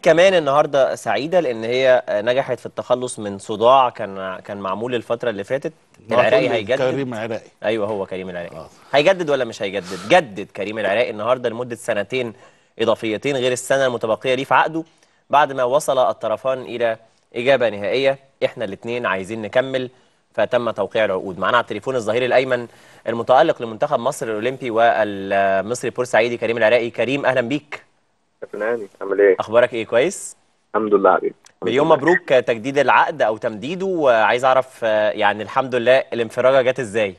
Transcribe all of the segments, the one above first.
كمان النهارده سعيده لان هي نجحت في التخلص من صداع كان كان معمول الفتره اللي فاتت العراقي هيجدد كريم عراقي ايوه هو كريم العراقي آه. هيجدد ولا مش هيجدد جدد كريم العراقي النهارده لمده سنتين اضافيتين غير السنه المتبقيه ليه في عقده بعد ما وصل الطرفان الى اجابه نهائيه احنا الاثنين عايزين نكمل فتم توقيع العقود معانا على التليفون الظهير الايمن المتالق لمنتخب مصر الاولمبي والمصري بورسعيدي كريم العراقي كريم اهلا بيك كابتن هاني عامل ايه؟ اخبارك ايه كويس الحمد لله حبيبي مليون مبروك تجديد العقد او تمديده وعايز اعرف آه، يعني الحمد لله الانفراجه جت ازاي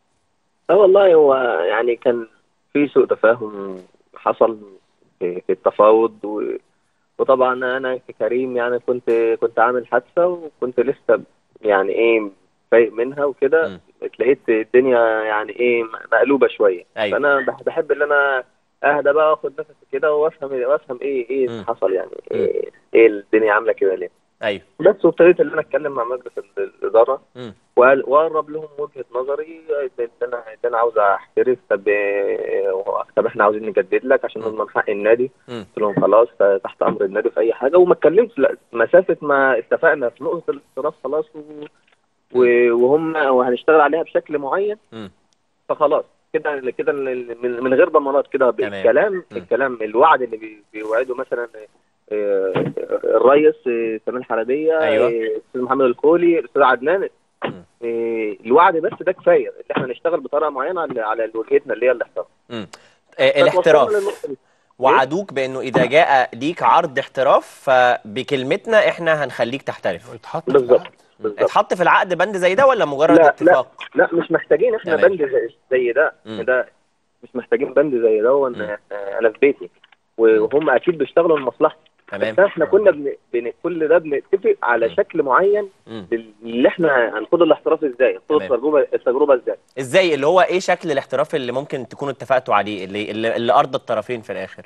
اه والله هو يعني كان في سوء تفاهم حصل في, في التفاوض و... وطبعا انا ككريم يعني كنت كنت عامل حادثه وكنت لسه يعني ايه فايق منها وكده مم. لقيت الدنيا يعني ايه مقلوبه شويه ايوه فانا بح- بحب ان انا اهدى بقى واخد نفسي كده وافهم وافهم ايه ايه مم. اللي حصل يعني ايه, إيه الدنيا عامله كده ليه ايوه بس وابتديت ان انا اتكلم مع مجلس الاداره مم. وقال- واقرب لهم وجهه نظري ان انا ان انا عاوز احترف طب إيه، طب احنا عاوزين نجدد لك عشان مم. نضمن حق النادي مم. قلت لهم خلاص تحت امر النادي في اي حاجه وما اتكلمتش لا مسافه ما اتفقنا في نقطه الاصطراف خلاص و... و- وهم وهنشتغل عليها بشكل معين مم. فخلاص كده كده من من غير ضمانات كده تمام. بالكلام مم. الكلام الوعد اللي بي- بيوعده مثلا آه، الريس آه، سمير حلبيه أيوة. آه، الاستاذ محمد الكولي الاستاذ عدنان مم. آه، الوعد بس ده كفايه ان احنا نشتغل بطريقه معينه على على وجهتنا اللي هي الاحتراف مم. آه، الاحتراف بس وصلنا للنقطة دي. وعدوك بانه اذا جاء ليك عرض احتراف فبكلمتنا احنا هنخليك تحترف اتحط في بالظبط العقد. بالظبط اتحط في العقد بند زي ده ولا مجرد لا، لا. اتفاق لا مش محتاجين احنا تمام. بند زي, زي ده مم. ده مش محتاجين بند زي ده وان مم. آه، انا في بيتي وهم اكيد بيشتغلوا لمصلحتي تمام بس احنا كنا بن... بن... كل ده بنتفق على مم. شكل معين مم. لل- اللي احنا هنخوض الاحتراف ازاي تمام. هنخوض التجربه التجربه ازاي ازاي اللي هو ايه شكل الاحتراف اللي ممكن تكونوا اتفقتوا عليه اللي اللي, اللي ارضى الطرفين في الاخر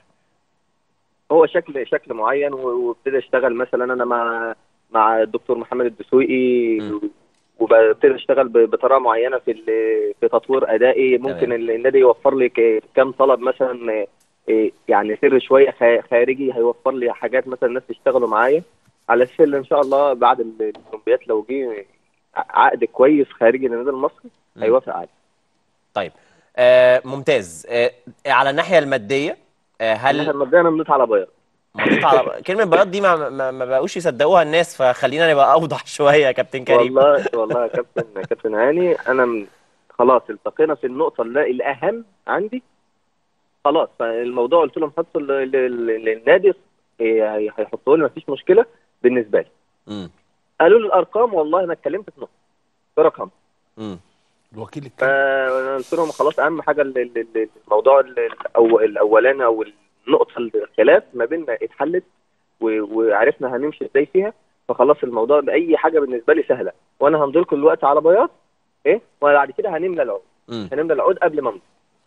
هو شكل شكل معين و- وابتدي اشتغل مثلا انا مع مع الدكتور محمد الدسوقي مم. وببتدي اشتغل ب- بطريقه معينه في ال- في تطوير ادائي ممكن تمام. ال- النادي يوفر لي ك- كام طلب مثلا إيه، يعني سر شويه خ- خارجي هيوفر لي حاجات مثلا الناس يشتغلوا معايا على اساس ان ان شاء الله بعد ال- الاولمبياد لو جه عقد كويس خارجي للنادي المصري مم. هيوافق عليه طيب آه ممتاز آه على الناحيه الماديه آه هل هل مبدئيا بنوت على بياض مضيت على كلمه بياض دي ما, ما, ما بقوش يصدقوها الناس فخلينا نبقى اوضح شويه يا كابتن كريم والله والله يا كابتن كابتن هاني انا من خلاص التقينا في النقطه اللي الاهم عندي خلاص فالموضوع قلت لهم حطوا ال- ال- ال- للنادي إيه، هي- هيحطوا لي مفيش مشكله بالنسبه لي مم. قالوا لي الارقام والله انا اتكلمت في نقطه في رقم مم. الوكيل الكلمة فانا قلت لهم خلاص اهم حاجه ال- ال- ال- الموضوع ال- الأو- الاولاني او النقطه الخلاف ما بيننا اتحلت و- وعرفنا هنمشي ازاي فيها فخلاص الموضوع باي حاجه بالنسبه لي سهله وانا همضي لكم دلوقتي على بياض ايه وبعد كده هنملى العقود مم. هنملى العقود قبل ما امضي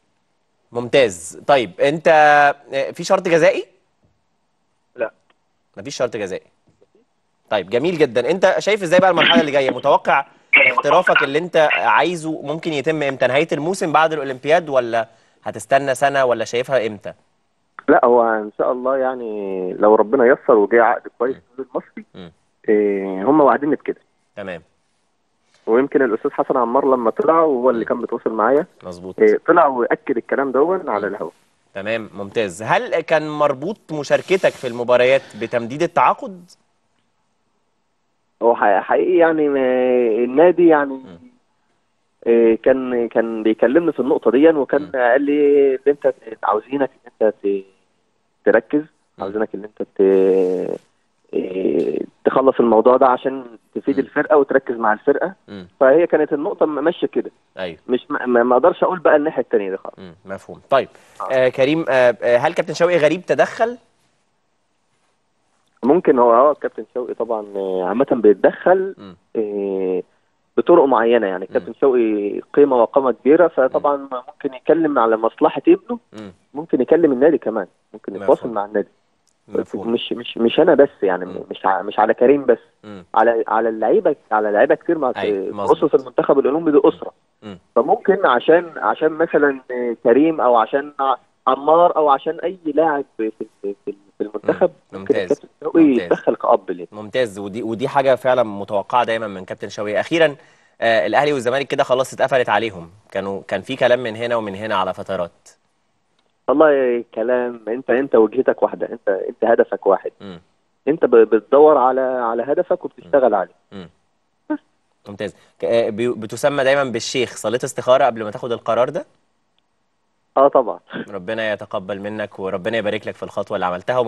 ممتاز طيب انت آه، في شرط جزائي لا. مفيش شرط جزائي طيب جميل جدا انت شايف ازاي بقى المرحله اللي جايه متوقع احترافك اللي انت عايزه ممكن يتم امتى نهايه الموسم بعد الاولمبياد ولا هتستنى سنه ولا شايفها امتى لا هو ان شاء الله يعني لو ربنا يسر وجاي عقد كويس في المصري مم. إيه هم واعديني بكده تمام ويمكن الاستاذ حسن عمار لما طلع وهو اللي كان بيتواصل معايا مظبوط إيه طلع واكد الكلام دون على الهواء تمام ممتاز هل كان مربوط مشاركتك في المباريات بتمديد التعاقد هو ح- حقيقي يعني ما- النادي يعني إيه، كان كان بيكلمني في النقطه دي وكان م. قال لي ان انت عاوزينك ان انت ت- تركز م. عاوزينك ان انت ت- إيه، تخلص الموضوع ده عشان تفيد م. الفرقه وتركز مع الفرقه مم. فهي كانت النقطه م- ماشيه كده ايوه مش ما ما- ما اقدرش اقول بقى الناحيه الثانيه دي خالص مم. مفهوم طيب آه. آه كريم آه آه، هل كابتن شوقي غريب تدخل ممكن هو اه كابتن شوقي طبعا آه، عامه بيتدخل مم. آه، بطرق معينه يعني كابتن شوقي قيمه وقامه كبيره فطبعا ممكن يتكلم على مصلحه ابنه مم. ممكن يكلم النادي كمان ممكن مفهوم. يتواصل مع النادي مفهوم مش مش مش انا بس يعني مم. مش ع- مش على كريم بس مم. على على اللعيبه على لعيبه كتير مع أيوة، مظبوط. اسره المنتخب الاولمبي دي اسره مم. فممكن عشان عشان مثلا كريم او عشان عمار او عشان اي لاعب في في في في المنتخب مم. ممكن ممتاز. الكابتن ويتدخل كأب ليه ممتاز ودي ودي حاجه فعلا متوقعه دايما من كابتن شوقي اخيرا آه الاهلي والزمالك كده خلاص اتقفلت عليهم كانوا كان في كلام من هنا ومن هنا على فترات والله كلام انت انت وجهتك واحده انت انت هدفك واحد مم. انت ب- بتدور على على هدفك وبتشتغل عليه ممتاز ك- آه، بي- بتسمى دايما بالشيخ صليت استخاره قبل ما تاخد القرار ده اه طبعا ربنا يتقبل منك وربنا يبارك لك في الخطوه اللي عملتها